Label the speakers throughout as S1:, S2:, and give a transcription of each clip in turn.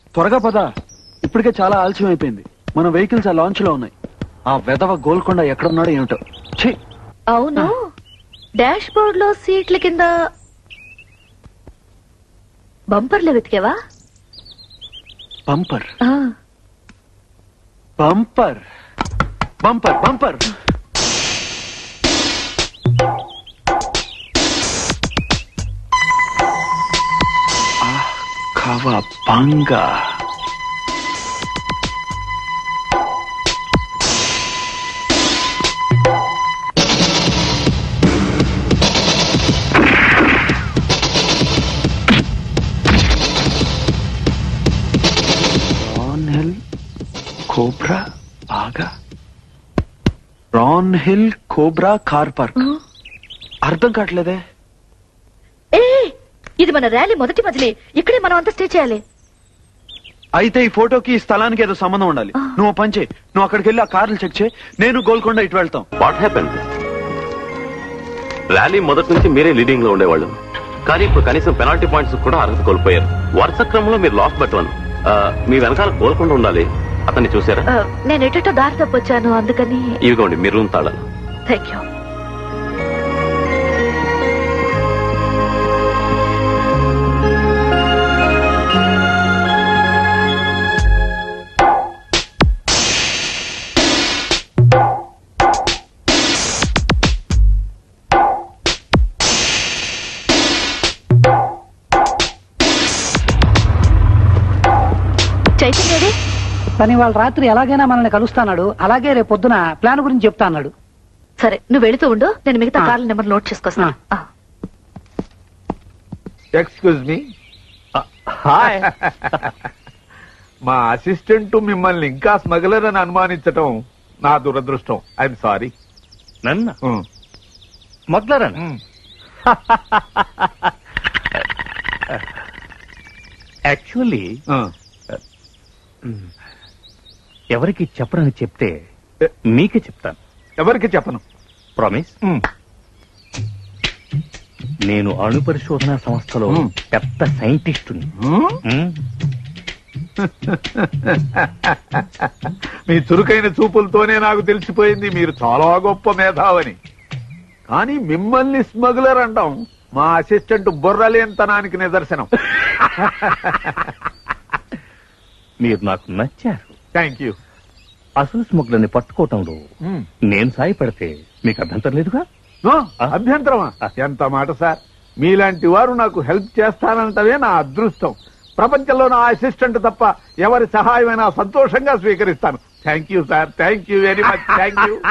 S1: త్వరగా పద ఇప్పటికే చాలా ఆలస్యం అయిపోయింది మన వెహికల్స్ ఆ లాంచ్ లో ఉన్నాయి ఆ వెధవ గోల్కొండ ఎక్కడున్నాడో ఏమిటో ఛీ
S2: అవును డాష్ బోర్డ్ లో సీట్ల కింద బంపర్లు వెతికావా
S1: బంపర్
S2: ఆ,
S1: bumper bumper bumper cowabunga రాన్ హిల్ కోబ్రా బాగా రాన్ హిల్ కోబ్రా కార్ పార్క్ అర్థం కావట్లేదే
S2: ఏ ఇది మన ర్యాలీ మొదటి మజిలీ ఇక్కడే మనం అంతా స్టే చేయాలి
S1: అయితే ఈ ఫోటోకి ఈ స్థలానికి ఏదో సంబంధం ఉండాలి నువ్వు ఓ పని చేయి నువ్వు అక్కడికి వెళ్ళి ఆ కార్లు చెక్ చేయి నేను గోల్కొండ ఇటు వెళ్తాం
S3: వాట్ హ్యాపెన్ ర్యాలీ మొదటి నుంచి మీరే లీడింగ్ లో ఉండేవాళ్ళు కానీ ఇప్పుడు కనీసం పెనాల్టీ పాయింట్స్ కూడా అర్హత కోల్పోయారు వరుస క్రమంలో మీరు లాస్ట్ బట్ వన్ మీ వెనకాల కోల్కుండా ఉండాలి అతన్ని చూసారా
S2: ఆ, నేను ఎటో దారి తప్పొచ్చాను అందుకని
S3: ఇవిగోండి మీ రూమ్ తాళాలు
S2: థ్యాంక్ యూ చైతన్యడే
S4: కానీ వాళ్ళ రాత్రి ఎలాగైనా మనల్ని కలుస్తాన్నాడు అలాగే రేపు పొద్దున ప్లాన్ గురించి చెప్తా అన్నాడు
S2: సరే నువ్వు వెళుతూ ఉండు నేను మిగతా
S4: ఆ.
S2: కార్ల నెంబర్ నోట్ చేసుకొస్తాను ఆ.
S5: ఎక్స్క్యూజ్ మీ
S3: హాయ్
S5: మా అసిస్టెంట్ మిమ్మల్ని ఇంకా స్మగ్లర్ అని అనుమానించటం నా దురదృష్టం ఐఎమ్ సారీ
S3: నన్న స్మగ్లర్
S6: యాక్చువల్లీ ఎవరికి చెప్పరని చెప్తే మీకే చెప్తాను
S5: ఎవరికి చెప్పను
S6: ప్రామిస్
S5: మ్.
S6: నేను అణు పరిశోధన సంస్థలో
S5: మ్.
S6: పెద్ద సైంటిస్టుని
S5: మ్?
S6: మ్?
S5: మీ చురుకైన చూపులతోనే నాకు తెలిసిపోయింది మీరు చాలా గొప్ప మేధావని కానీ మిమ్మల్ని స్మగ్లర్ అంటాం మా అసిస్టెంట్ బుర్రలేనితనానికి నిదర్శనం
S6: మీరు నాకు నచ్చారు
S5: థ్యాంక్ యూ
S6: అసలు స్మగ్లర్ని పట్టుకోవటంలో నేను సాయపడితే మీకు అభ్యంతరం లేదుగా
S5: అభ్యంతరమా ఎంత మాట సార్ మీలాంటి వారు నాకు హెల్ప్ చేస్తానంటవే నా అదృష్టం ప్రపంచంలో నా అసిస్టెంట్ తప్ప ఎవరి సహాయమైనా సంతోషంగా స్వీకరిస్తాను thank you sir thank you very much thank you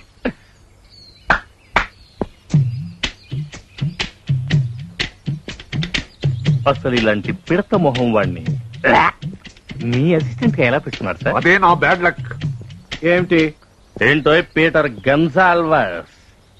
S6: అసలు ఇలాంటి పిడత మొహం వాడిని మీ అసిస్టెంట్ గా ఎలా పెట్టుకున్నారు సార్
S5: అదే నా బ్యాడ్ లక్ ఏమిటి
S6: ఏంటో పీటర్ గన్సాల్వర్స్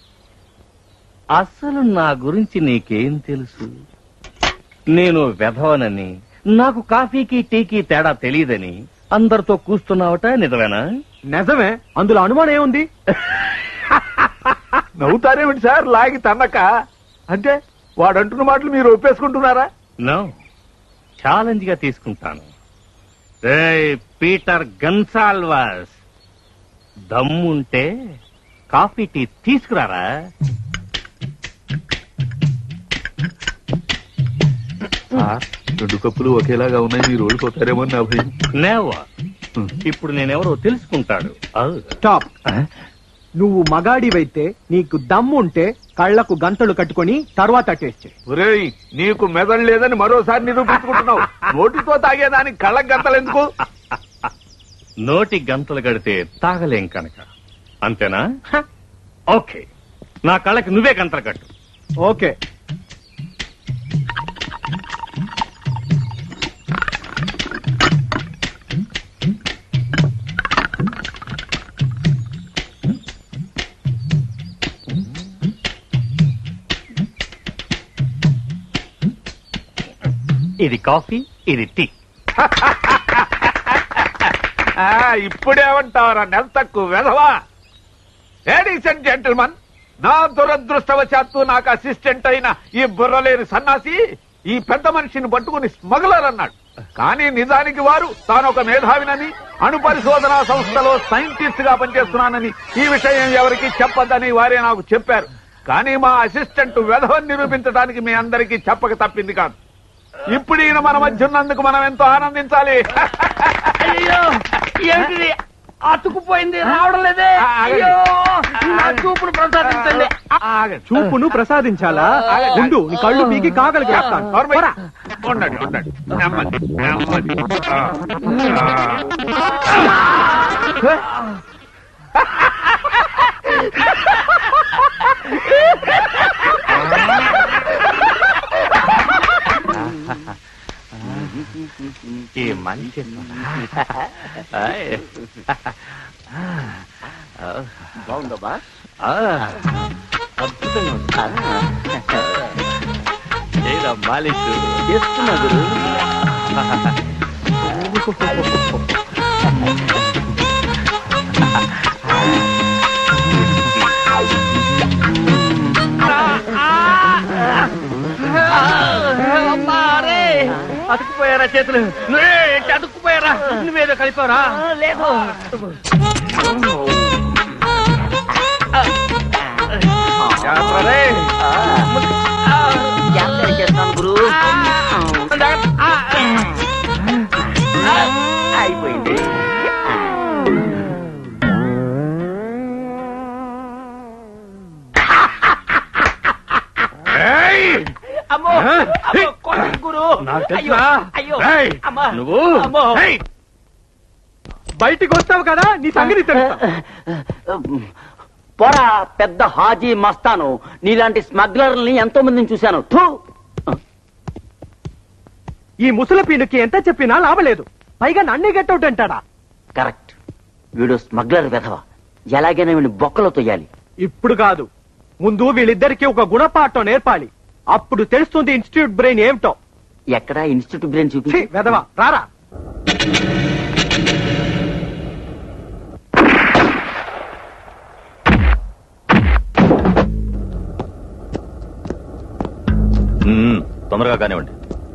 S6: అసలు నా గురించి నీకేం తెలుసు నేను వెధవనని నాకు కాఫీకి టీకి తేడా తెలియదని అందరితో కూస్తున్నావట నిజమేనా
S1: నిజమే అందులో అనుమానం ఏముంది
S5: నవ్వుతారేమిటి సార్ లాగి తన్నక అంటే వాడంటున్న మాటలు మీరు ఒప్పేసుకుంటున్నారా
S6: నో ఛాలెంజ్ గా తీసుకుంటాను రేయ్ పీటర్ గన్సాల్వర్స్ దమ్ముంటే కాఫీ టీ తీసుకురారా
S5: సార్ రెండు కప్పులు ఒకేలాగా ఉన్నాయి మీరు ఓడిపోతారేమో అని నా భయం
S6: నేవా ఇప్పుడు నేనెవరో తెలుసుకుంటాడు అవ్.
S1: స్టాప్
S6: ఆ?
S1: నువ్వు మగాడివైతే నీకు దమ్ము ఉంటే కళ్లకు గంటలు కట్టుకొని తర్వాత టేస్ట్ చేయి
S5: ఒరేయ్ నీకు మెదడు లేదని మరోసారి నిరూపించుకుంటున్నావు నోటితో తాగేదానికి కళ్ళకు గంతలు ఎందుకు
S6: నోటి గంటలు గడితే తాగలేం కనుక అంతేనా హ. ఓకే నా కళ్ళకి నువ్వే గంటలు కట్టు
S1: ఓకే
S6: ఇది కాఫీ ఇది టీ
S5: ఆ, ఇప్పుడేమంటావరా నెల తక్కువ వెధవా లేడీస్ అండ్ జెంటిల్మన్ నా దురదృష్టవశాత్తు నాకు అసిస్టెంట్ అయిన ఈ బుర్రలేని సన్నాసి ఈ పెద్ద మనిషిని పట్టుకుని స్మగ్లర్ అన్నాడు కానీ నిజానికి వారు తాను ఒక మేధావినని అణు పరిశోధనా సంస్థలో సైంటిస్ట్ గా పనిచేస్తున్నానని ఈ విషయం ఎవరికి చెప్పొద్దని వారే నాకు చెప్పారు కానీ మా అసిస్టెంట్ వెధవని నిరూపించడానికి మీ అందరికీ చెప్పక తప్పింది కాదు ఇప్పుడు ఈయన మన మధ్య ఉన్నందుకు మనం ఎంతో ఆనందించాలి
S6: అయ్యో ఏమిటి అతుకుపోయింది రావడం లేదే
S5: ఆగండి.
S6: అయ్యో నా చూపును ప్రసాదించండి
S5: ఆగండి.
S7: చూపును ప్రసాదించాలా ఉండు నీ కళ్ళు పీకి కాగలికి వేస్తాను
S5: నోర్మై. ఉండండి ఉండండి నెమ్మది నెమ్మది ఆ.
S6: ఈ మంచి బాగుందబ్బా అద్భుతంగా ఉంది చేయరా మాలిక్ చేస్తున్నా గురు అతుకుపోయారా చేతులు నువ్వే ఏంటి అతుక్కుపోయారా నువ్వేదో కలిపారా లేదు
S5: జాగ్రత్త రే.
S6: చేస్తాను గురు అయిపోయింది
S5: ఏయ్!
S6: అమ్మో అమ్మో కొట్టకు గురు
S7: నాకు
S6: అయ్యో
S7: తెలుసా?
S6: అయ్యో
S5: ఏయ్!
S6: అమ్మా
S7: నువ్వు?
S6: అమ్మో
S5: ఏయ్!
S7: బయటికి వస్తావు కదా నీ సంగతి తెలుస్తా
S8: పోరా పెద్ద హాజీ మస్తాను నీలాంటి స్మగ్లర్ని ఎంతో మందిని చూశాను థూ
S7: ఈ ముసలి పీనుకి ఎంత చెప్పినా లాభలేదు పైగా నన్నే గెట్టవుట్ అంటాడా
S8: కరెక్ట్ వీడు స్మగ్లర్ వెధవ ఎలాగైనా వీడిని బొక్కలో తొయ్యాలి
S7: ఇప్పుడు కాదు ముందు వీళ్ళిద్దరికి ఒక గుణపాఠం నేర్పాలి అప్పుడు తెలుస్తుంది ఇన్స్టిట్యూట్ బ్రెయిన్ ఏమిటో
S8: ఎక్కడ ఇన్స్టిట్యూట్ బ్రెయిన్
S7: ఛీ,
S8: చూపి
S7: వెధవా రారా
S3: తొందరగా కానివ్వండి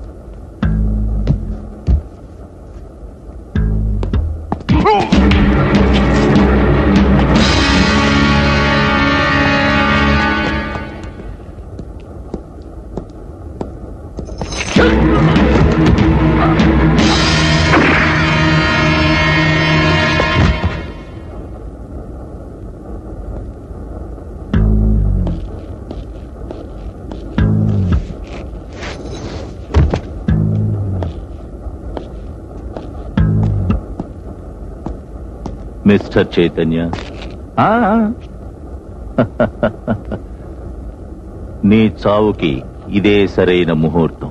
S3: మిస్టర్ చైతన్య ఆ. నీ చావుకి ఇదే సరైన ముహూర్తం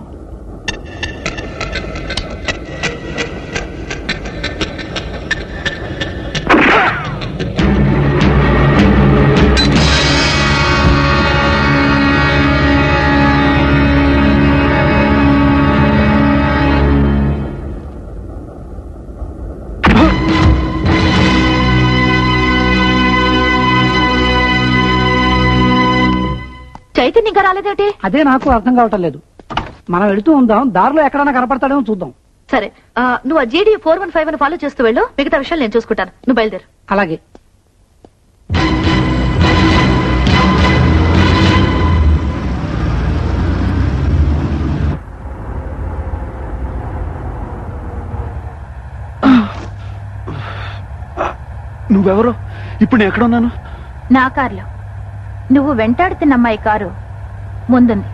S2: చైతన్య ఇంకా రాలేదేటి
S4: అదే నాకు అర్థం కావటం లేదు మనం వెళుతూ ఉందాం దారిలో ఎక్కడైనా కనపడతాడేమో చూద్దాం
S2: సరే ఆ, నువ్వు ఆ జీడీ ఫోర్ వన్ ఫైవ్ అని ఫాలో చేస్తూ వెళ్ళు మిగతా విషయాలు నేను చూసుకుంటాను నువ్వు బయలుదేరు
S4: అలాగే
S1: నువ్వెవరు ఇప్పుడు నేను ఎక్కడ ఉన్నాను
S9: నా కారులో నువ్వు వెంటాడుతున్న అమ్మాయి కారు ముందుంది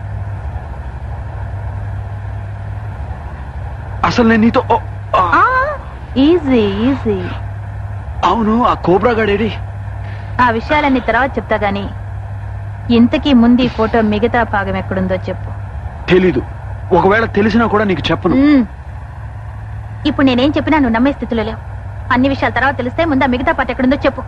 S1: అసలు నేను నీతో ఓ, ఆ,
S9: ఈజీ ఈజీ
S1: అవును ఆ కోబ్రా గాడేడి
S9: ఆ విషయాలన్నీ తర్వాత చెప్తా గాని ఇంతకీ ముందు ఈ ఫోటో మిగతా భాగం ఎక్కడుందో చెప్పు
S1: తెలీదు ఒకవేళ తెలిసినా కూడా నీకు చెప్పను
S9: మ్మ్. ఇప్పుడు నేనేం చెప్పినా నువ్వు నమ్మే స్థితిలో లేవు అన్ని విషయాల తర్వాత తెలిస్తే ముందు ఆ మిగతా పాట ఎక్కడుందో చెప్పు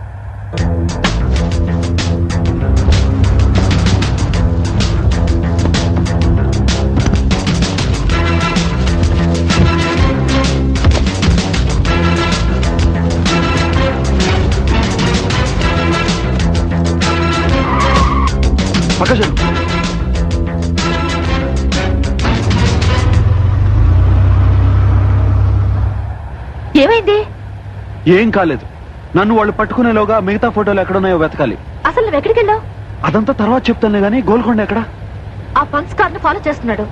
S1: పక్క చెప్పు
S2: ఏమైంది
S1: ఏం కాలేదు నన్ను వాళ్ళు పట్టుకునేలోగా మిగతా ఫోటోలు ఎక్కడున్నాయో వెతకాలి
S2: అసలు నువ్వు ఎక్కడికి వెళ్ళావు
S1: అదంతా తర్వాత చెప్తానులే గానీ గోల్కొండ ఎక్కడ
S2: ఆ పంక్స్ కార్ ను ఫాలో చేస్తున్నాడు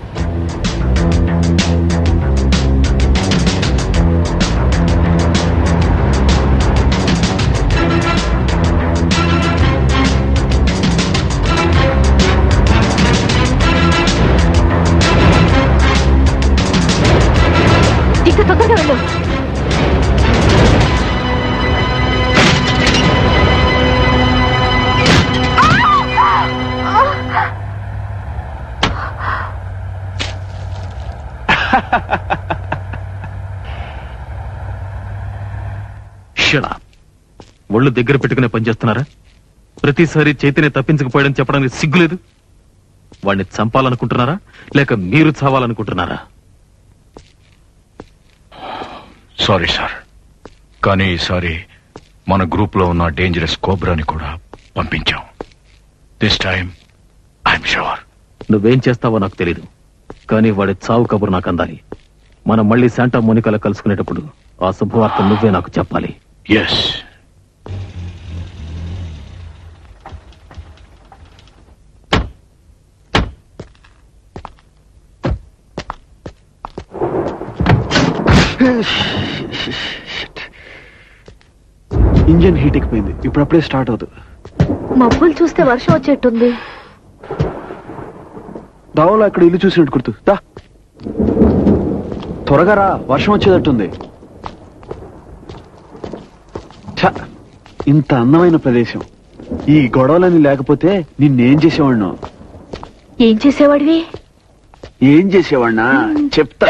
S2: ఇంకా తొందరగా వెళ్ళు
S10: షడా ఒళ్ళు దగ్గర పెట్టుకునే పని చేస్తున్నారా ప్రతిసారి చైతన్య తప్పించకపోయాడని చెప్పడానికి సిగ్గులేదు వాడిని చంపాలనుకుంటున్నారా లేక మీరు చావాలనుకుంటున్నారా
S11: సారీ సార్ కానీ ఈసారి మన గ్రూప్ లో ఉన్న డేంజరస్ కోబ్రాని కూడా పంపించాం దిస్ టైం ఐఎమ్ షూర్
S10: నువ్వేం చేస్తావో నాకు తెలీదు కానీ వాడి చావు కబురు నాకు అందాలి మనం మళ్ళీ శాంటా మోనికాలో కలుసుకునేటప్పుడు ఆ శుభవార్త నువ్వే నాకు చెప్పాలి
S11: ఎస్
S1: ఇంజన్ హీట్ ఎక్కిపోయింది ఇప్పుడప్పుడే స్టార్ట్ అవుతుంది
S2: మబ్బులు చూస్తే వర్షం వచ్చేట్టుంది
S1: దావలో అక్కడ ఇల్లు చూసినట్టు గుర్తు దా త్వరగా రా వర్షం వచ్చేటట్టుంది ఛ, ఇంత అందమైన ప్రదేశం ఈ గొడవలని లేకపోతే నిన్నేం చేసేవాడినో
S2: ఏం చేసేవాడివి
S1: ఏం చేసేవాడినా చెప్తా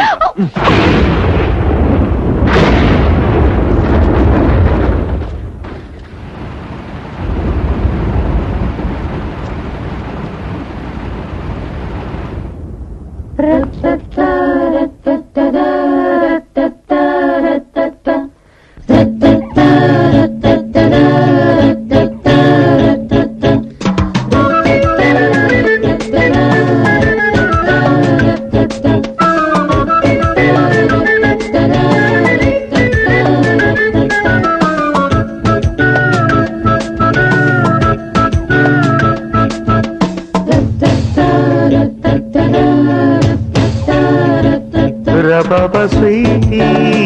S12: రబబ స్వీటీ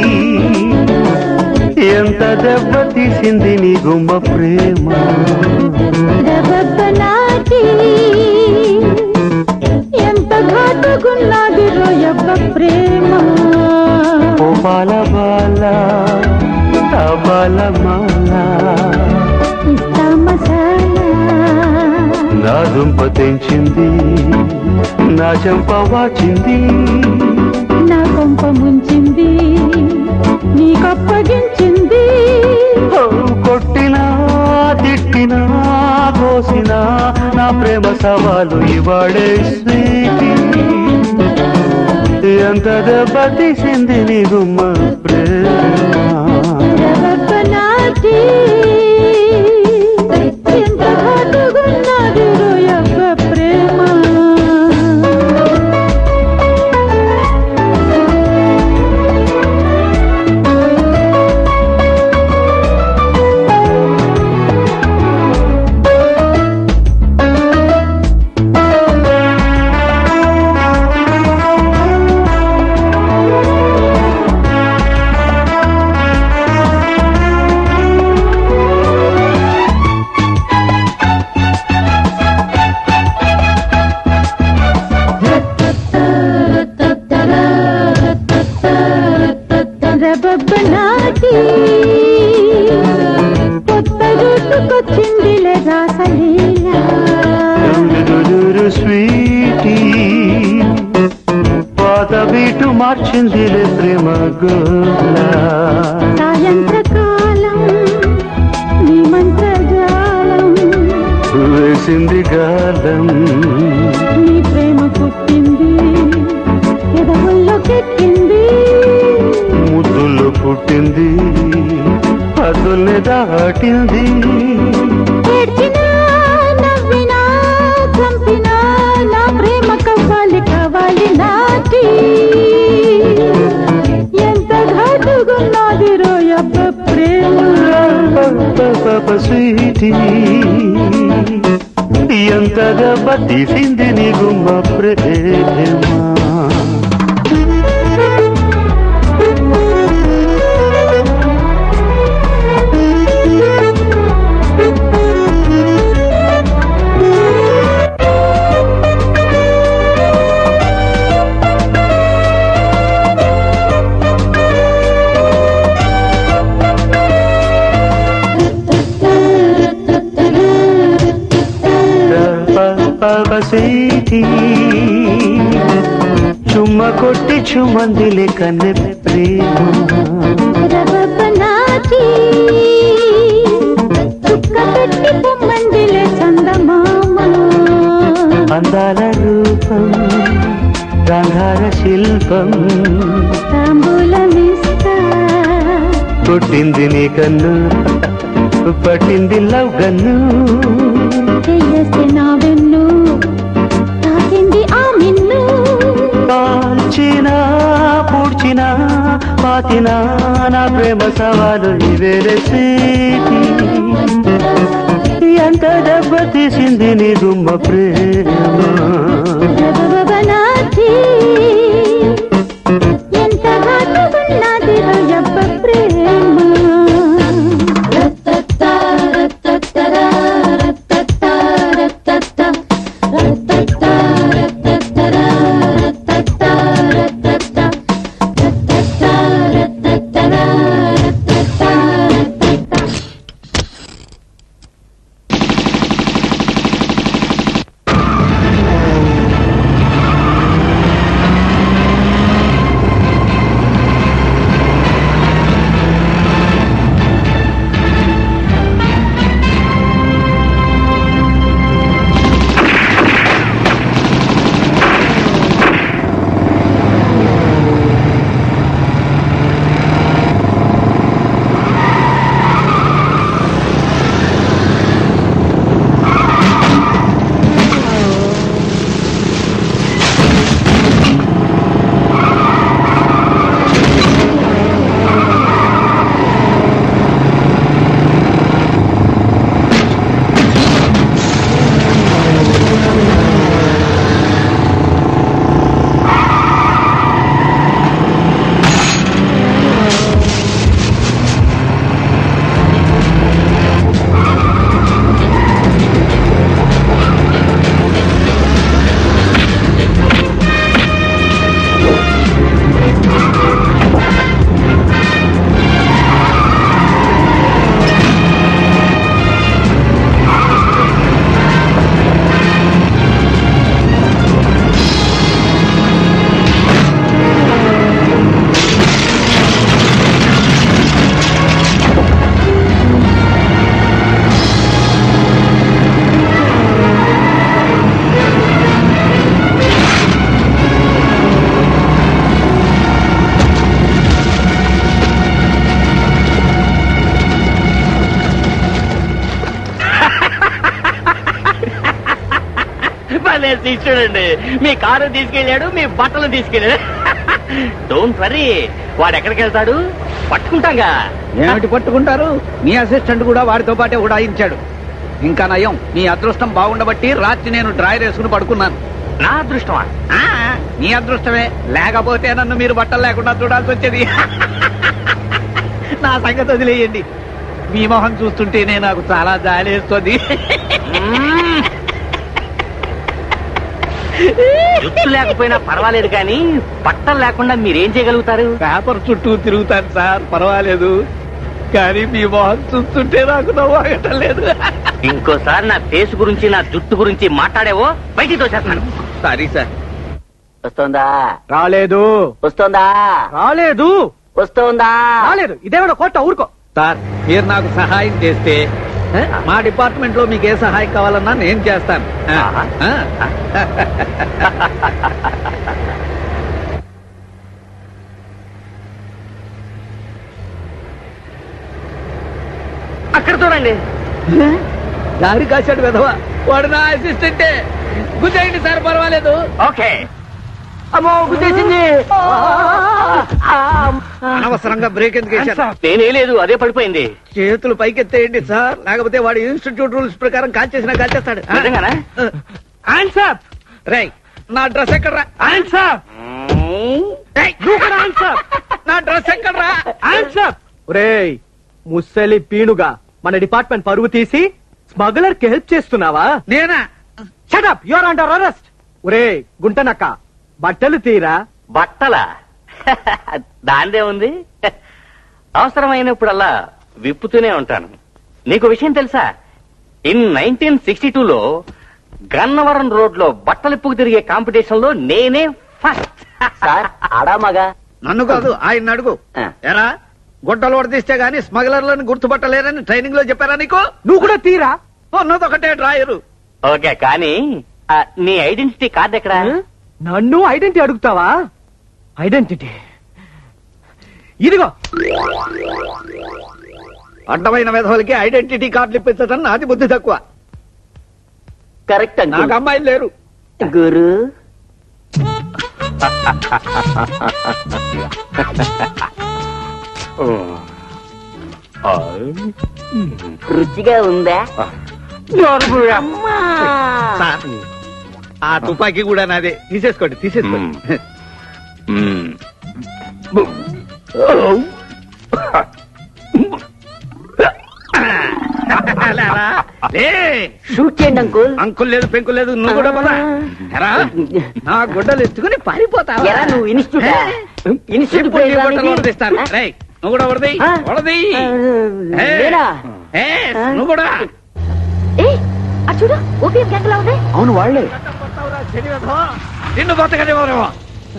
S12: ఎంత దెబ్బ తీసింది నీ గుమ్మ ప్రేమ
S13: నాటి ఎంత ఘాటుకున్నది రోయబ్బ ప్రేమ
S12: ఓ బాల బాల బాల మాల
S13: ఇస్తా మసాలా
S12: నా దుంప తెంచింది నా చెంప వాచింది
S13: నా కొంప ముంచింది నీకప్పగించింది
S12: ఓ, కొట్టినా తిట్టినా కోసినా నా ప్రేమ సవాలు ఇవాడే స్వీటీ ఎంత దెబ్బ తీసింది నీ గుమ్మ ప్రేమ
S13: రబబ్బ నాటి ఎంత ఘాటుకున్నది రోయబ్బ ప్రేమ రబబ్బ నాటి కొత్త జుట్టుకొచ్చిందిలే రాసలీల
S12: దురుదురు స్వీటీ పాత బీటు మార్చిందిలే ప్రేమ గోలా
S13: సాయంత్రకాలం నీ మంత్రజాలం
S12: వేసింది గాలం
S13: నీ ప్రేమ పుట్టింది ఎదవుల్లోకెక్కింది
S12: ముద్దులు పుట్టింది పదుల్ని దాటింది
S13: ఏడ్చినా నవ్వినా చంపినా నా ప్రేమ కవ్వాలి కావాలి నాటి ఎంత ఘాటుగున్నది రోయ ప్రేమ
S12: స్వీటీ ఎంతగా బతిసింది నీ గుమ్మ ప్రేమ స్వీటీ చుమ్మ కొట్టి చుమందిలే కన్నె ప్రేమ
S13: రవపనాచి చుక్క పెట్టి పొమ్మందిలే చందమామ
S12: అందాల రూపం గాంధార శిల్పం
S13: తాంబూలమిస్తా
S12: పుట్టింది నీ కన్ను పట్టింది లవ్ గన్ను
S13: చెయ్యేస్తే నా వెన్ను తాకింది ఆ మిన్ను
S12: కాల్చిన పూడ్చిన పాతిన నా ప్రేమ సవాలు ఇవేరే సీటి ఎంత దెబ్బ తీసింది నీ గుమ్మ ప్రేమ
S13: రవపనాచి ఎంత ఘాటుకున్నది రొయ్యప్ప ప్రేమ రత్తత్తా, రత్తత్తరా, రత్తత్తా, రత్తత్తా, రత్తత్తా, రత్తత్తరా, రత్తత్తా, రత్తత్తా, రత్తత్తా, రత్తత్తరా, రత్తత్తా, రత్తత్తా.
S6: భలే శిష్యుడండి మీ కారు తీసుకెళ్ళాడు మీ బట్టలు తీసుకెళ్ళాడు డోంట్ వరీ వాడు ఎక్కడికి వెళ్తాడు పట్టుకుంటాగా
S14: ఏమిటి పట్టుకుంటారు నీ అసిస్టెంట్ కూడా వాడితో పాటే ఉడాయించాడు ఇంకా నయం నీ అదృష్టం బాగుండబట్టి రాత్రి నేను డ్రాయర్ వేసుకుని పడుకున్నాను
S6: నా అదృష్టమా
S14: ఆ, నీ అదృష్టమే లేకపోతే నన్ను మీరు బట్టలు లేకుండా చూడాల్సి వచ్చేది నా సంగతి వదిలేయండి మీ మొహం చూస్తుంటేనే నాకు చాలా జాలేస్తుంది
S6: జుట్టు లేకపోయినా పర్వాలేదు కానీ బట్టలు లేకుండా మీరేం చేయగలుగుతారు
S14: పేపర్ చుట్టూ తిరుగుతాను సార్ పర్వాలేదు కానీ మీ మొహం చూస్తుంటే నాకు నవ్వాగటం లేదు
S6: ఇంకోసారి నా ఫేస్ గురించి నా జుట్టు గురించి మాట్లాడేవో బయటికి తోచేస్తున్నాను
S14: సారీ సార్
S8: వస్తోందా
S14: రాలేదు
S8: వస్తోందా
S14: రాలేదు
S8: వస్తోందా
S14: రాలేదు ఇదేమన్నా కోట ఊరుకో సార్ మీరు నాకు సహాయం చేస్తే ఏ, మా డిపార్ట్మెంట్ లో మీకు ఏ సహాయం కావాలన్నా నేను చేస్తాను ఆ, ఆ.
S6: అక్కడ చూడండి
S14: దారి కాశాడు విధవ వాడు నా అసిస్టెంటే గుద్దేయండి సార్ పర్వాలేదు
S6: ఓకే అమ్మో గుద్దేసింది
S14: అనవసరంగా బ్రేక్ ఎందుకు వేశారు?
S6: నేనే లేదు అదే పడిపోయింది
S14: చేతులు పైకెత్తేయండి సార్ లేకపోతే వాడు ఇన్స్టిట్యూట్ రూల్స్ ప్రకారం కాల్ చేసినా కాల్ చేస్తాడు
S6: నిజంగానా?
S14: ఆన్సర్ రై నా డ్రెస్ ఎక్కడరా ఆన్సర్ నువ్వు కూడా ఆన్సర్ నా డ్రెస్ ఎక్కడరా
S7: ఆన్సర్ ఒరేయ్ ముసలి పీనుగా మన డిపార్ట్మెంట్ పరువు తీసి స్మగ్లర్ కి హెల్ప్ చేస్తున్నావా
S14: నేనా
S7: షటప్ యువర్ అండర్ అరెస్ట్ ఒరేయ్ గుంటనక్క బట్టలు తీరా
S6: బట్టల దాందే ఉంది అవసరమైనప్పుడల్లా విప్పుతూనే ఉంటాను నీకు విషయం తెలుసా ఇన్ నైన్టీన్ సిక్స్టీ టూలో గన్నవరం రోడ్ లో బట్టలిప్పుకు తిరిగే కాంపిటీషన్ లో నేనే ఫస్ట్
S8: సార్ ఆడా మగా
S14: నన్ను కాదు ఆయన అడుగు ఎరా గుడ్డలు వడదీస్తే గాని స్మగ్లర్లను గుర్తుపట్టలేరని ట్రైనింగ్ లో చెప్పారా నీకు
S7: నువ్వు కూడా తీరా
S14: ఉన్నది ఒకటే డ్రాయరు
S6: ఓకే కానీ ఆ, నీ ఐడెంటిటీ కార్డ్ ఎక్కడా
S7: నన్ను ఐడెంటిటీ అడుగుతావా ఐడెంటిటీ ఇదిగో
S14: అడ్డమైన విధవులకి ఐడెంటిటీ కార్డులు ఇప్పించడం నాది బుద్ధి తక్కువ
S8: కరెక్ట్
S14: నాకు అమ్మాయిలు లేరు
S8: గురు రుచిగా ఉందా
S14: సార్, ఆ తుపాకీ కూడా నాదే తీసేసుకోండి తీసేసుకోండి లేరా? లే.
S8: షూట్ చేయండి అంకుల్
S14: అంకుల్ లేదు పెంకుల్ లేదు నువ్వు కూడా పద. ఎరా, నా గుడ్డలు ఎత్తుకుని పారిపోతావా
S8: ఎరా నువ్వు ఇన్స్టిట్యూట్ ఇన్స్టిట్యూట్
S14: ఇప్పుడు నీ గుడ్డలు వడదీస్తాను. రేయ్, నువ్వు కూడా వడది వడది
S8: నేనా?
S14: నువ్వు కూడా
S2: ఏ అది చూడు ఓపీఎం గ్యాంగ్ లా ఉంది
S1: అవును వాళ్లే
S14: నిన్ను బతకనివ్వరేమో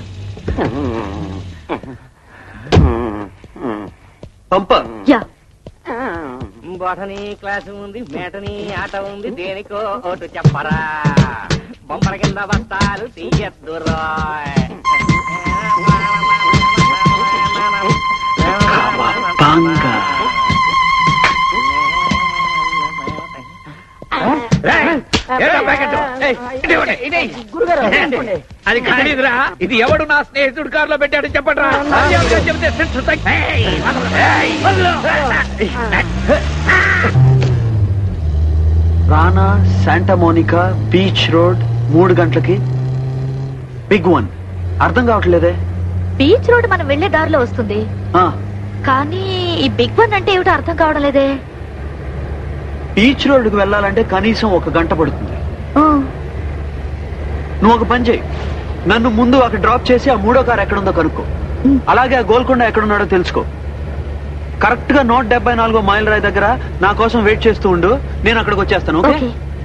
S1: పంప
S2: యా
S6: బొటనీ క్లాస్ ఉంది మేటనీ ఆట ఉంది దేనికో ఓటు చెప్పరా బొమ్మల కింద బస్తాలు తీయద్దురా
S14: ఏరా ప్యాకెట్? ఏయ్, ఇటు ఇవ్వండి, ఇటు ఇవ్వండి. అది కానిదిరా ఇది ఎవడు నా స్నేహితుడు కారులో పెట్టాడు చెప్పండిరా మర్యాదగా చెబితే శిక్ష తగ్గి- ఏయ్, వదలు, ఏయ్, వదలు.
S1: రానా శాంటా మోనికా బీచ్ రోడ్ మూడు గంటలకి బిగ్ వన్ అర్థం కావట్లేదే
S2: బీచ్ రోడ్ మనం వెళ్లే దారిలో వస్తుంది
S1: ఆ,
S2: కానీ ఈ బిగ్ వన్ అంటే ఏమిటో అర్థం కావడం లేదే
S1: బీచ్ రోడ్డుకు వెళ్ళాలంటే కనీసం ఒక గంట పడుతుంది నువ్వు ఒక పని చేయి నన్ను ముందు అక్కడ డ్రాప్ చేసి ఆ మూడో కార్ ఎక్కడుందో కనుక్కో అలాగే ఆ గోల్కొండ ఎక్కడున్నాడో తెలుసుకో కరెక్ట్ గా నూట డెబ్బై నాలుగో మైల్ రాయ్ దగ్గర నా కోసం వెయిట్ చేస్తూ ఉండు నేను అక్కడికి వచ్చేస్తాను ఓకే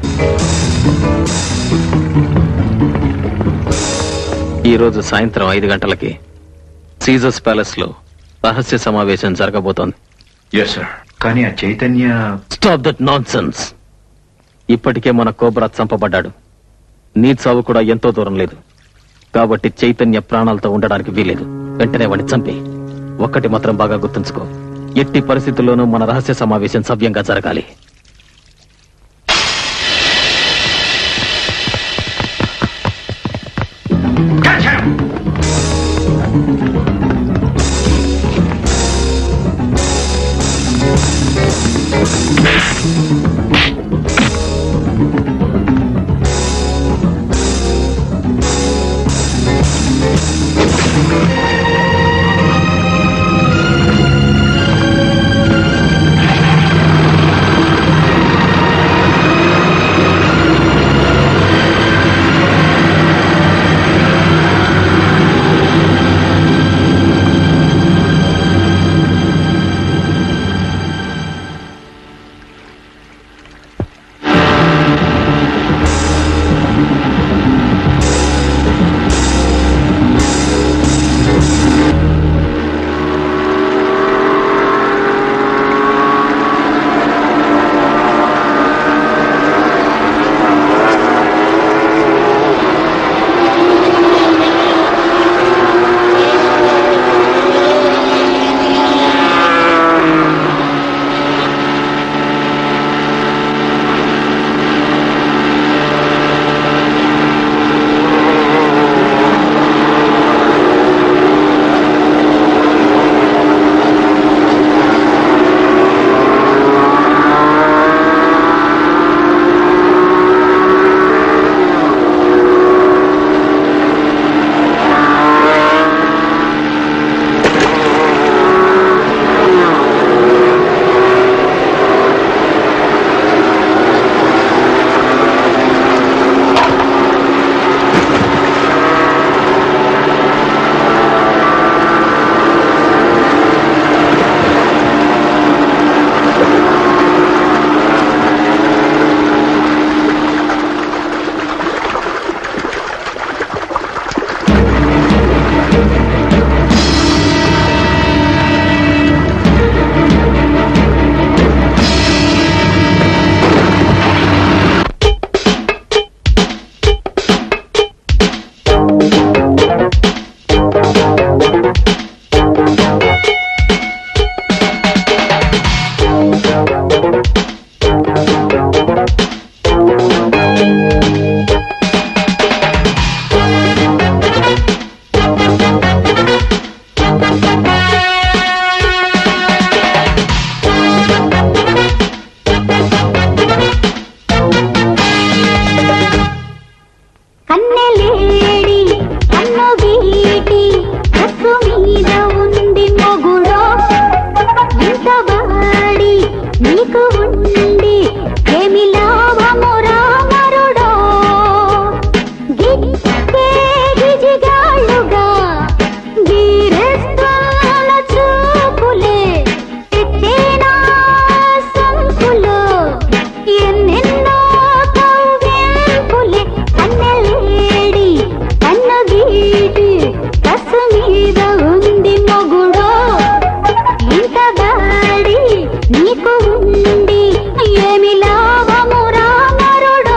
S10: ఈ రోజు సాయంత్రం ఐదు గంటలకి సీజర్స్ ప్యాలెస్ లో రహస్య సమావేశం జరగబోతోంది
S11: ఎస్ సార్ కానీ ఆ చైతన్య
S10: స్టాప్ దట్ నాన్ ఇప్పటికే మన కోబ్రా చంపబడ్డాడు నీ చావు కూడా ఎంతో దూరం లేదు కాబట్టి చైతన్య ప్రాణాలతో ఉండడానికి వీలేదు వెంటనే వాడిని చంపి ఒక్కటి మాత్రం బాగా గుర్తుంచుకో ఎట్టి పరిస్థితుల్లోనూ మన రహస్య సమావేశం సవ్యంగా జరగాలి
S13: ఆ నీకు ఉండి ఏమి లాభము రామరుడో గిట్టే గిజిగాళ్ళుగా గీరేస్తున్న చూపులే తెచ్చేనా సంపులో ఎన్నెన్నో కవ్వింపులే కన్నెలేడి కన్నగీటి కసు మీద ఉంది మొగుడో ఇంత గాడి నీకు ఉండి ఏమి లాభము రామరుడో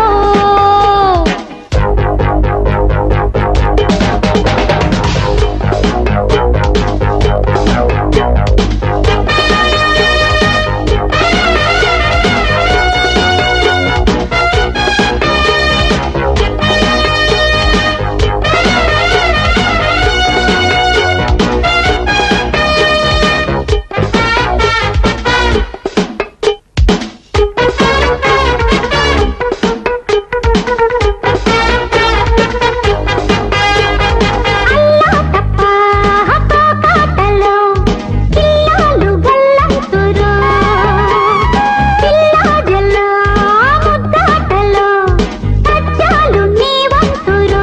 S13: కాటలో పిల్లలు గల్లంతురు పిల్ల జల్ల ముద్దాటలో సజ్జాలు నీ వంతురు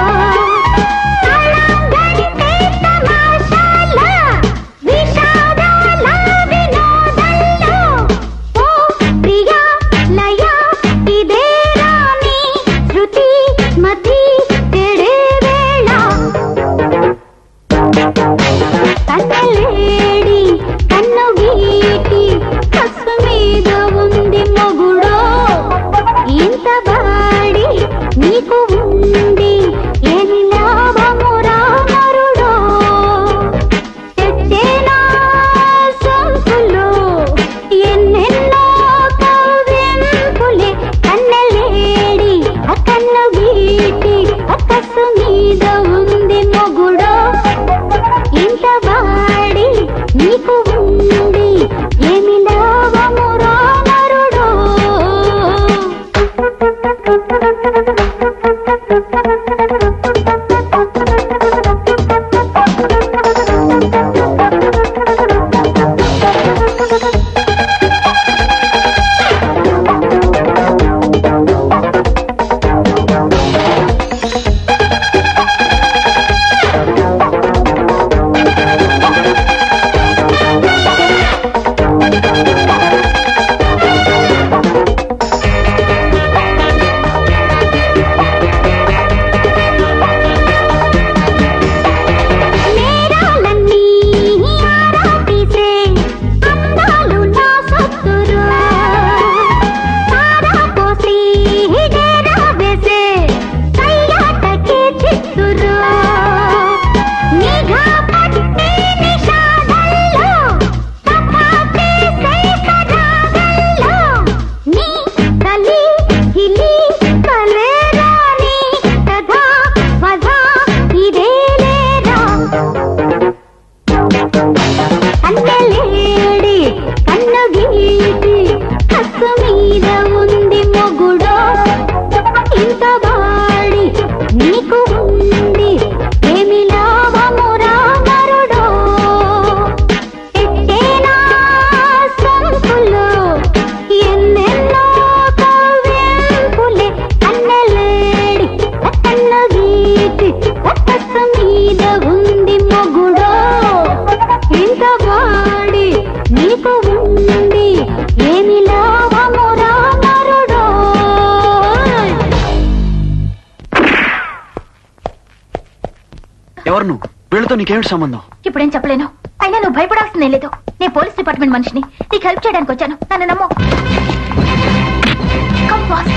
S13: తాళంగంటే తమాషాల విషాదాల వినోదంలో ఓ ప్రియా లయ ఇదే రాణి శృతి మతి తెడే వేళ కన్నలేడి కన్ను గీటి కసు మీద ఉంది మొగుడో ఇంత బాడి నీకు ఉంది ఏమి లాభము రామరుడో తెచ్చేనా సొంపులో ఎన్నెన్నో కవ్వింపులే కన్నలేడి ఆ కన్ను గీటి ఆ కసు మీద ఉంది మొగుడో ఇంత వాడి నీకు ఉంది ఏమి లాభము రామరుడో నేరాలన్నీ ఆరా తీసే అందాలు నా సొత్తురు పారా పోసి డేరా వేసే కయ్యాటకే చిత్తురు నిఘా పట్టే నిషాదల్లో తపాకే సైకరాగల్లో నీ కలి హిలి కలేరాని కథా వధా ఇదేలేరా కన్నలేడి కన్ను గీటి కసు మీద ఉంది మొగుడో ఇంత బాడి నీకు ఉంది ఏమి లాభము రామరుడో ఎట్టేనా సొంపులో ఎన్నెన్నో కవ్వింపులే కన్నలేడి కన్ను గీటి కసు మీద ఉంది మొగుడో ఇంత వాడి నీకు ఉంది ఏమి లాభము రామరుడో
S1: ఎవరు నువ్వు వీళ్ళతో నీకేమిటి సంబంధం
S2: ఇప్పుడేం చెప్పలేను అయినా నువ్వు భయపడాల్సిందే లేదు నేను పోలీస్ డిపార్ట్మెంట్ మనిషిని నీకు హెల్ప్ చేయడానికి వచ్చాను నన్ను నమ్ము Come fast.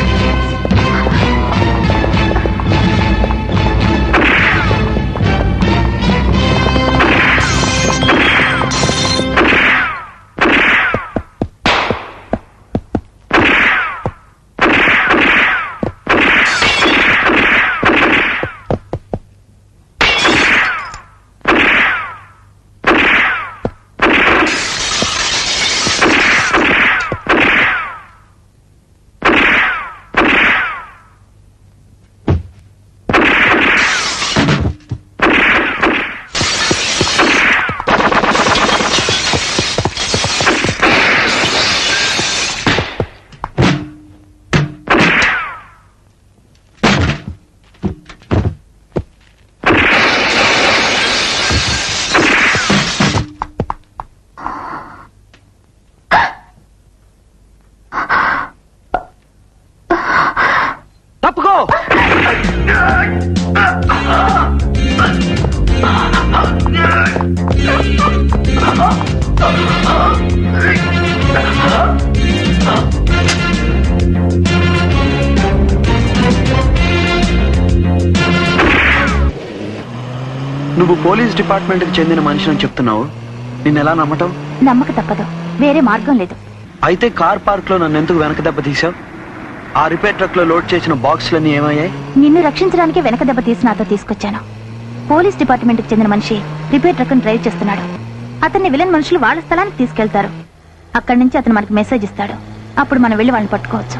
S1: నువ్వు పోలీస్ డిపార్ట్మెంట్ కి చెందిన మనిషిని చెప్తున్నావు నిన్ను ఎలా నమ్మటం
S2: నమ్మక తప్పదు వేరే మార్గం లేదు
S1: అయితే కార్ పార్క్ లో నన్ను ఎందుకు వెనక దెబ్బ తీసావు ఆ రిపేర్ ట్రక్ లో లోడ్ చేసిన బాక్సులన్నీ ఏమయ్యాయి
S2: నిన్ను రక్షించడానికి వెనక దెబ్బ తీసి నాతో తీసుకొచ్చాను పోలీస్ డిపార్ట్మెంట్ కి చెందిన మనిషి రిపేర్ ట్రక్ డ్రైవ్ చేస్తున్నాడు అతన్ని విలన్ మనుషులు వాళ్ళ స్థలానికి తీసుకెళ్తారు అక్కడి నుంచి అతను మనకి మెసేజ్ ఇస్తాడు అప్పుడు మనం వెళ్ళి వాళ్ళని పట్టుకోవచ్చు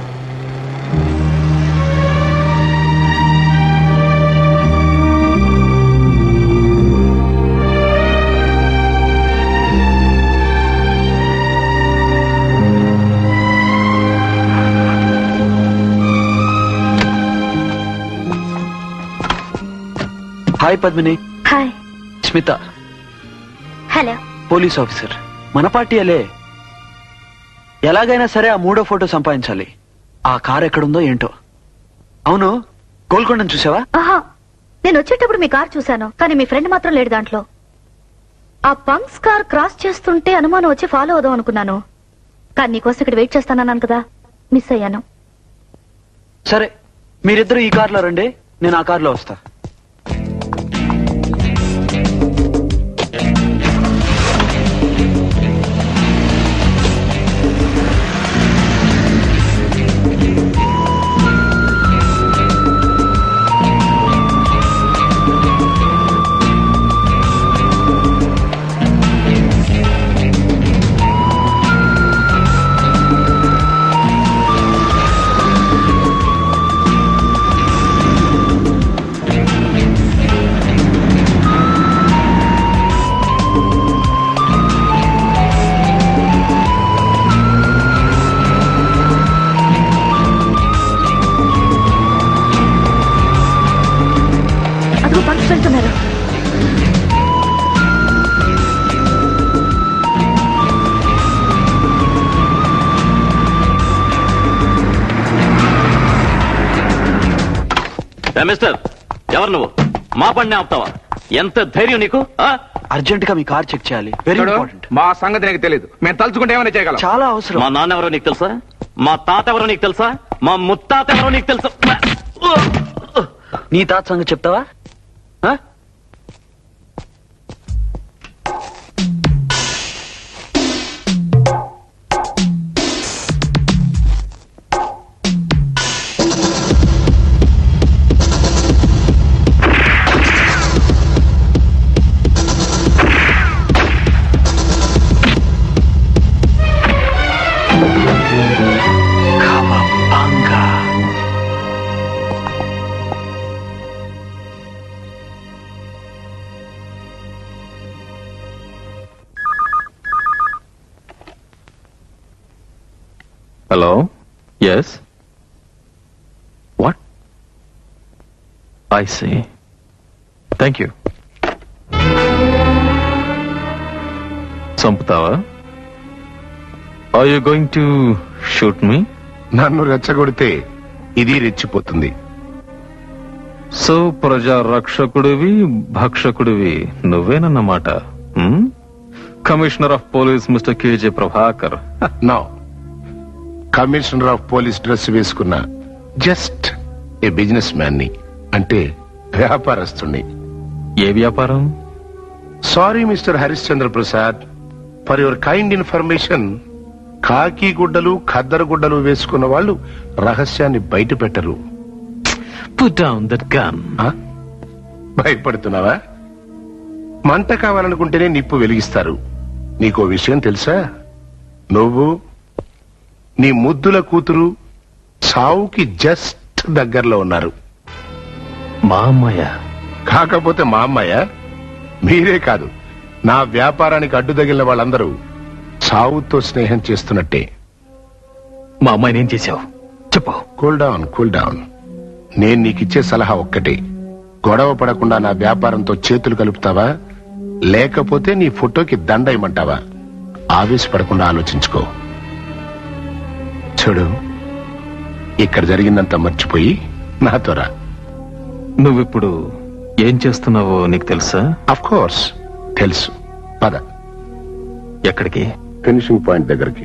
S1: hi Padmini
S2: hi
S1: Smitha
S2: hello
S1: police officer మన పార్టీయలే ఎలాగైనా సరే ఆ మూడో ఫోటో సంపాదించాలి ఆ కార్ ఎక్కడుందో ఏంటో అవును గోల్కొండను చూసావా
S15: ఆహా నేను వచ్చేటప్పుడు మీ కార్ చూశాను కానీ మీ ఫ్రెండ్ మాత్రం లేడు దాంట్లో ఆ పంక్స్ కార్ క్రాస్ చేస్తుంటే అనుమానం వచ్చి ఫాలో అవుదాం అనుకున్నాను కానీ నీకోసం ఇక్కడ వెయిట్ చేస్తానన్నాను కదా మిస్ అయ్యాను
S1: సరే మీరిద్దరు ఈ కార్లో రండి నేను ఆ కార్లో వస్తా
S15: అదిగో పంక్స్ వెళ్తున్నారు
S3: ఏ మిస్టర్ ఎవరు నువ్వు మా పడిని ఆపుతావా ఎంత ధైర్యం నీకు ఆ?
S1: అర్జెంట్ గా మీ కార్ చెక్ చేయాలి వెరీ
S14: చూడు,
S1: ఇంపార్టెంట్
S14: మా సంగతి నీకు తెలియదు మేము తలుచుకుంటే ఏమైనా చేయగలం
S1: చాలా అవసరం
S3: మా నాన్న ఎవరో నీకు తెలుసా మా తాత ఎవరో నీకు తెలుసా మా ముత్తాత ఎవరో నీకు తెలుసా
S1: నీ తాత సంగతి చెప్తావా ఆ? Kawabanga.
S10: Hello yes what I see thank you చంపుతావా are you going to shoot me
S16: నన్ను రెచ్చగొడితే ఇది రెచ్చిపోతుంది
S10: సో ప్రజా రక్షకుడివి భక్షకుడివి నువ్వేనన్నమాట హ్మ్? Commissioner of police mister KJ Prabhakar
S16: no commissioner of police dress వేసుకున్న జస్ట్ ఏ బిజినెస్ మ్యాన్ ని అంటే వ్యాపారస్తుణ్ణి
S10: ఏ వ్యాపారం
S16: sorry mister Harishchandra Prasad for your kind information కాకి గుడ్డలు ఖద్దరు గుడ్డలు వేసుకున్న వాళ్ళు రహస్యాన్ని బయట పెట్టరు
S10: పుట్ డౌన్ దట్ గన్
S16: భయపడుతున్నావా మంట కావాలనుకుంటేనే నిప్పు వెలిగిస్తారు నీకో విషయం తెలుసా నువ్వు నీ ముద్దుల కూతురు సావుకి జస్ట్ దగ్గరలో ఉన్నారు
S10: మా అమ్మాయ
S16: కాకపోతే మా అమ్మాయ మీరే కాదు నా వ్యాపారానికి అడ్డు తగిలిన వాళ్ళందరూ సావుతో స్నేహం చేస్తున్నట్టే
S10: మా అమ్మాయిని ఏం చేశావు చెప్పు
S16: కూల్ డౌన్ కూల్ డౌన్ నేను నీకిచ్చే సలహా ఒక్కటే గొడవ పడకుండా నా వ్యాపారంతో చేతులు కలుపుతావా లేకపోతే నీ ఫోటోకి దండ ఇమ్మంటావా ఆవేశపడకుండా ఆలోచించుకో చూడు ఇక్కడ జరిగిందంతా మర్చిపోయి నాతో రా
S10: నువ్విప్పుడు ఏం చేస్తున్నావో నీకు తెలుసా
S16: అఫ్ కోర్స్ తెలుసు పద
S10: ఎక్కడికి
S16: ఫినిషింగ్ పాయింట్ దగ్గరికి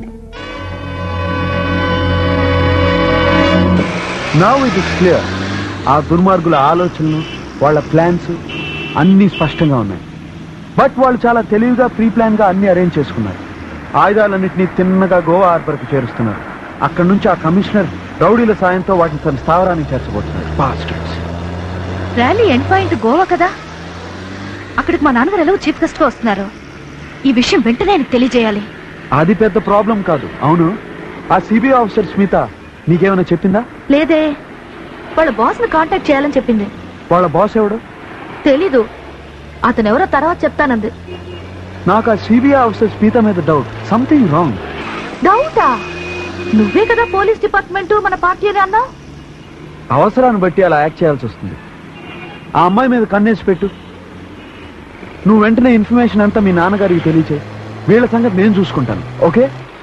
S1: నౌ ఇట్ ఇస్ క్లియర్ ఆ దుర్మార్గుల ఆలోచనలు వాళ్ళ ప్లాన్స్ అన్ని స్పష్టంగా ఉన్నాయి బట్ వాళ్ళు చాలా తెలివిగా ప్రీ ప్లాన్ గా అన్ని అరేంజ్ చేసుకున్నారు ఆయుధాలన్నింటినీ తిన్నగా గోవా హార్బర్కి చేరుస్తున్నారు అక్కడి నుంచి ఆ కమిషనర్ రౌడీల సాయంతో వాటిని తన స్థావరానికి చేర్చబోతున్నారు Bastards.
S15: Rally end point Goa కదా అక్కడికి మా నాన్నగారు ఎలా చీఫ్ గెస్ట్ గా వస్తున్నారు ఈ విషయం వెంటనే ఆయనకు తెలియజేయాలి
S1: అది పెద్ద ప్రాబ్లం కాదు అవును ఆ సిబిఐ ఆఫీసర్ స్మిత నీకేమైనా చెప్పిందా
S15: లేదే వాళ్ళ బాస్ ని కాంటాక్ట్ చేయాలని చెప్పింది
S1: వాళ్ళ బాస్ ఎవడు
S15: తెలీదు అతను ఎవరో తర్వాత చెప్తానంది
S1: నాకు ఆ సిబిఐ ఆఫీసర్ స్మిత మీద డౌట్ సంథింగ్ రాంగ్
S15: డౌటా నువ్వే కదా పోలీస్ డిపార్ట్మెంట్ మన పార్టీ అని అన్నావు
S1: అవసరాన్ని బట్టి అలా యాక్ట్ చేయాల్సి వస్తుంది ఆ అమ్మాయి మీద కన్నేసి పెట్టు నువ్వు వెంటనే ఇన్ఫర్మేషన్ అంతా మీ నాన్నగారికి తెలియచే వీళ్ళ సంగతి నేను చూసుకుంటాను ఓకే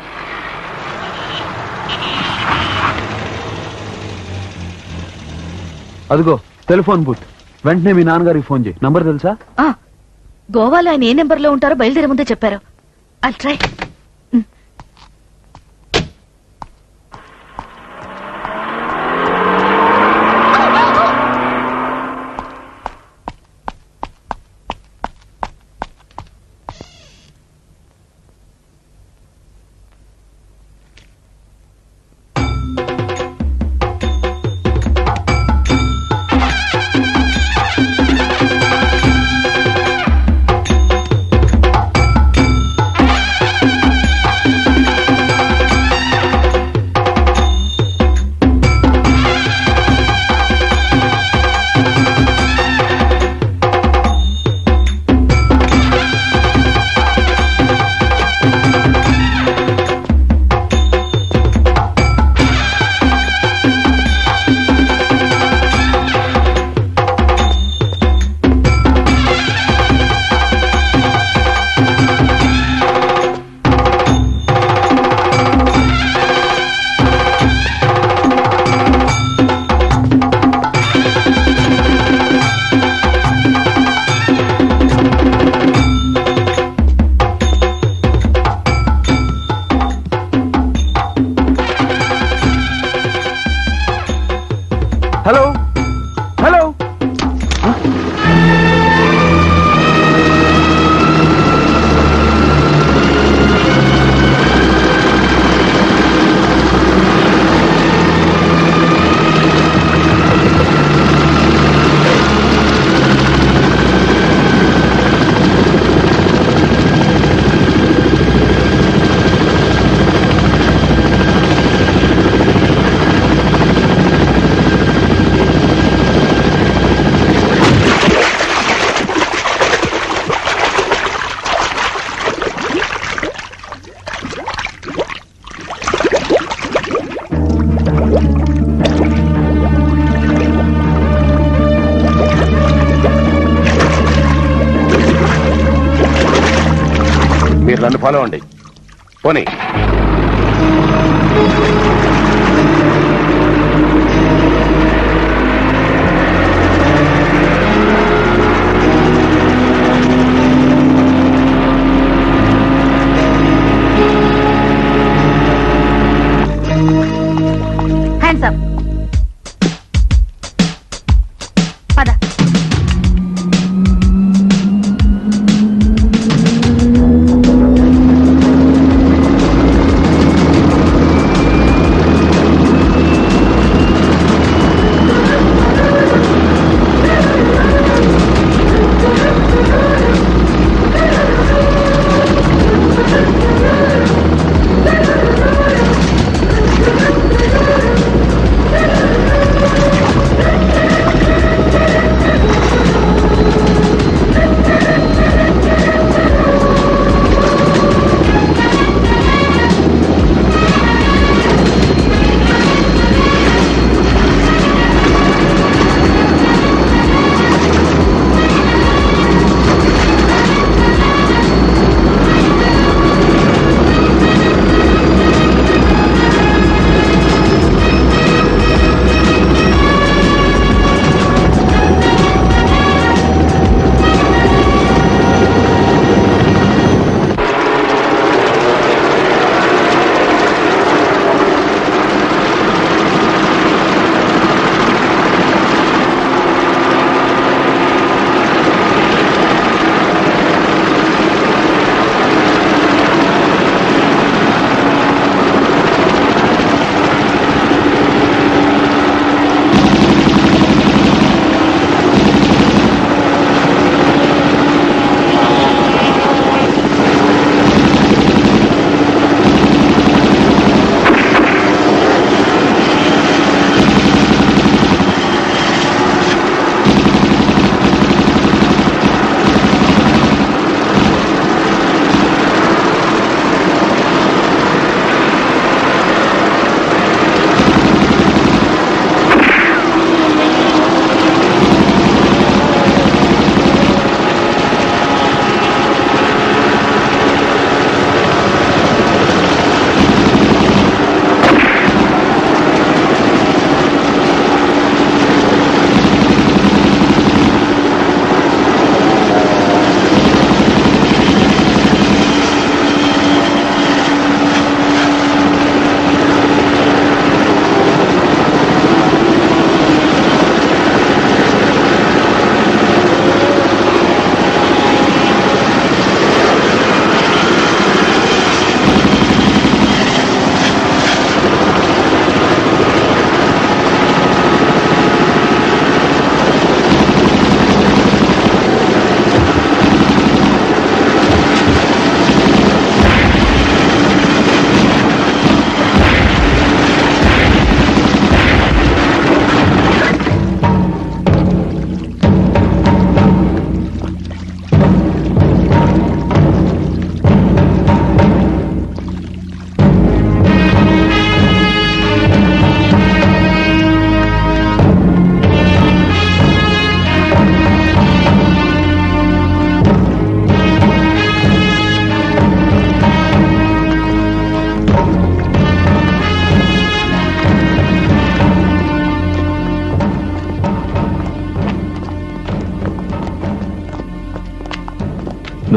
S1: అదిగో టెలిఫోన్ బూత్ వెంటనే మీ నాన్నగారికి ఫోన్ చేయి నంబర్ తెలుసా
S15: ఆ, గోవాలో ఆయన ఏ నెంబర్ లో ఉంటారో బయలుదేరే ముందే చెప్పారు ఐ ట్రై
S1: హలో హలో
S16: మీరు నన్ను ఫాలో అవ్వండి పోనీ
S2: హ్యాండ్స్ అప్ పద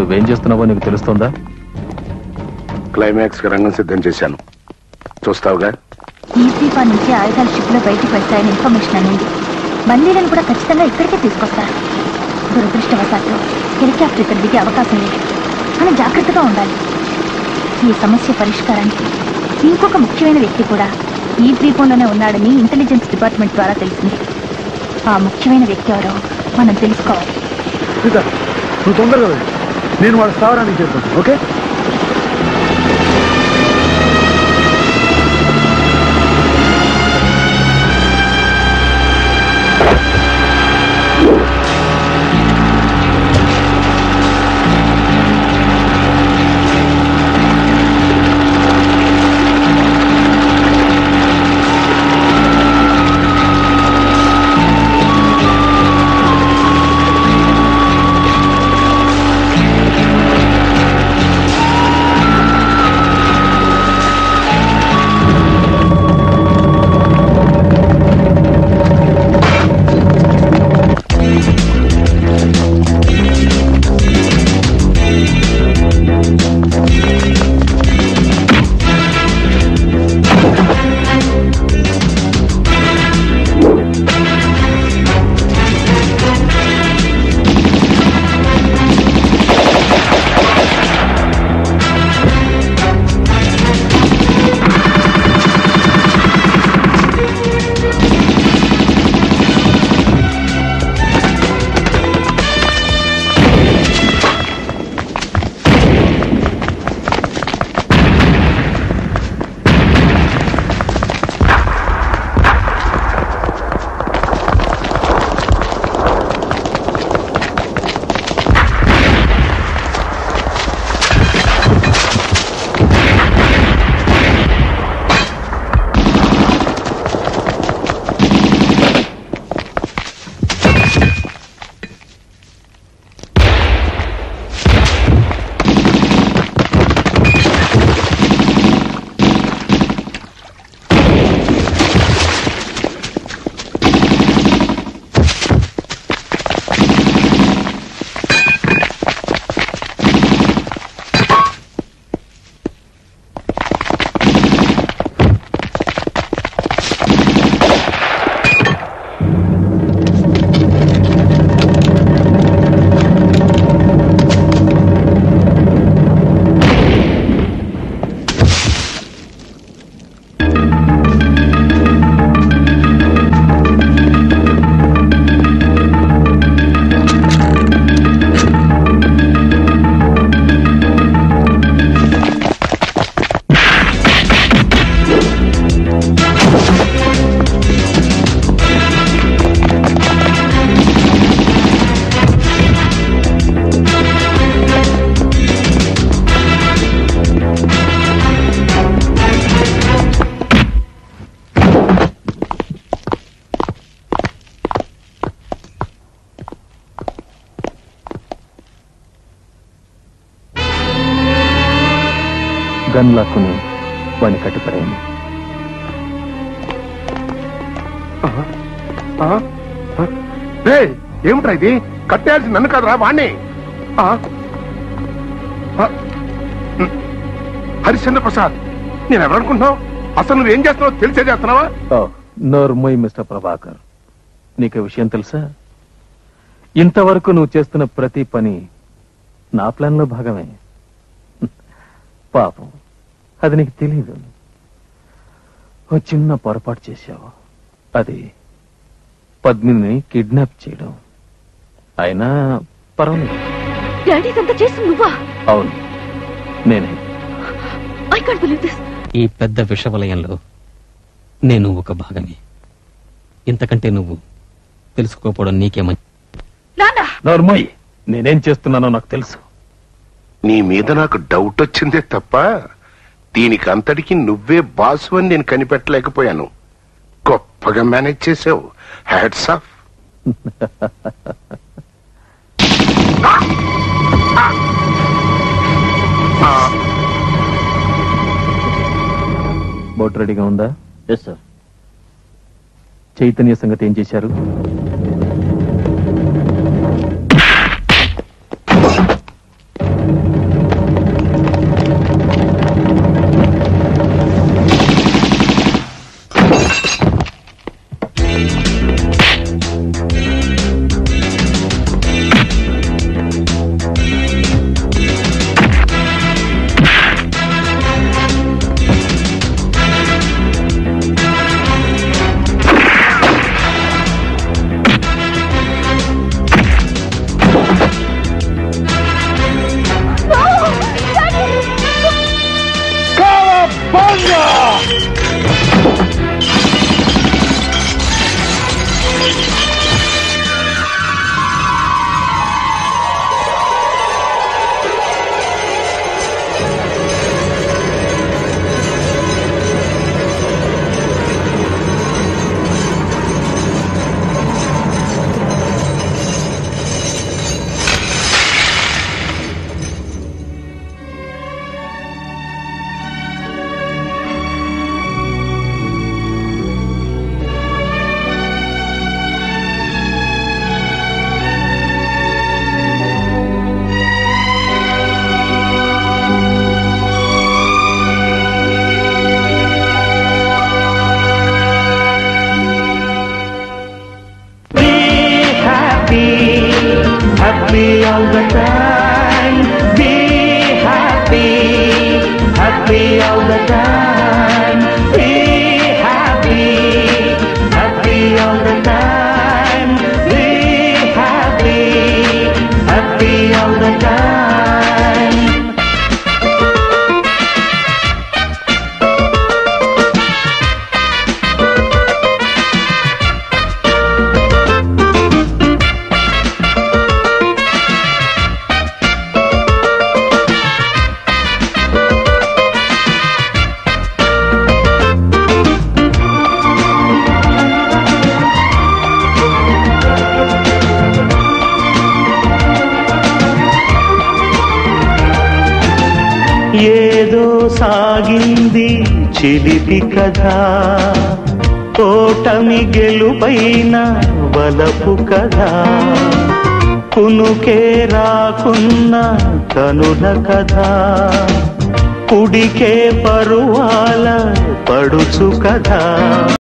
S10: నువ్వేం చేస్తున్నావో నీకు తెలుస్తుందా
S16: క్లైమాక్స్ కి రంగం సిద్ధం చేశాను చూస్తావుగా
S2: ఈ ద్వీపా నుంచి ఆయుధాల షిప్ లో బయటికి వెళ్తాయని ఇన్ఫర్మేషన్ అందింది బందీలను కూడా ఖచ్చితంగా ఇక్కడికే తీసుకొస్తారు దురదృష్టవశాత్తు హెలికాప్టర్ ఇక్కడ దిగే అవకాశం లేదు మనం జాగ్రత్తగా ఉండాలి ఈ సమస్య పరిష్కారానికి ఇంకొక ముఖ్యమైన వ్యక్తి కూడా ఈ ద్వీపంలోనే ఉన్నాడని ఇంటెలిజెన్స్ డిపార్ట్మెంట్ ద్వారా తెలిసింది ఆ ముఖ్యమైన వ్యక్తి ఎవరో మనం తెలుసుకోవాలి
S1: సీత నువ్వు తొందరగా వెళ్ళు నేను వాడు స్థావరానికి చేరుకుంటాను ఓకే
S10: గన్ లాక్కుని వాడిని కట్టిపడేయండి
S16: ఏమిట్రా ఇది కట్టేయాల్సి నన్ను కాదురా వాణ్ణి ఆ? ఆ? ఉమ్. హరిశ్చంద్ర ప్రసాద్ నేను ఎవరనుకుంటున్నావు అసలు నువ్వేం చేస్తున్నావు తెలిసే చేస్తున్నావా
S10: ఓ నోర్మోయ్ మిస్టర్ ప్రభాకర్ నీకు విషయం తెలుసా ఇంతవరకు నువ్వు చేస్తున్న ప్రతి పని నా ప్లాన్లో భాగమే పాపం అది నీకు తెలీదు ఓ చిన్న పొరపాటు చేశావు అది పద్మిని కిడ్నాప్ చేయడం అయినా పర్వాలేదు
S15: డాడీ ఇదంతా చేసి నువ్వా
S10: అవును నేనే
S15: ఐ కాంట్ బిలీవ్ దిస్
S17: ఈ పెద్ద విషవలయంలో నేను ఒక భాగమే ఇంతకంటే నువ్వు తెలుసుకోకపోవడం నీకే మంచి
S15: నాన్న
S10: నోర్మోయ్ నేనేం చేస్తున్నానో నాకు తెలుసు
S16: నీ మీద నాకు డౌట్ వచ్చిందే తప్ప దీనికి అంతటికి నువ్వే బాసు అని నేను కనిపెట్టలేకపోయాను గొప్పగా మేనేజ్ చేసావు హ్యాట్స్ ఆఫ్
S10: బోట్ రెడీగా ఉందా
S8: ఎస్ సార్
S10: చైతన్య సంగతి ఏం చేశారు
S12: Be happy, happy all the time. Be happy, happy all the time. Be happy, happy all the time. Be happy, happy all the time. ఏదో సాగింది చిలిపి కథ ఓటమి గెలుపైన బలపు కథ కునుకే రాకున్న కనుల కథ కుడికే పరువాల పడుచు కథ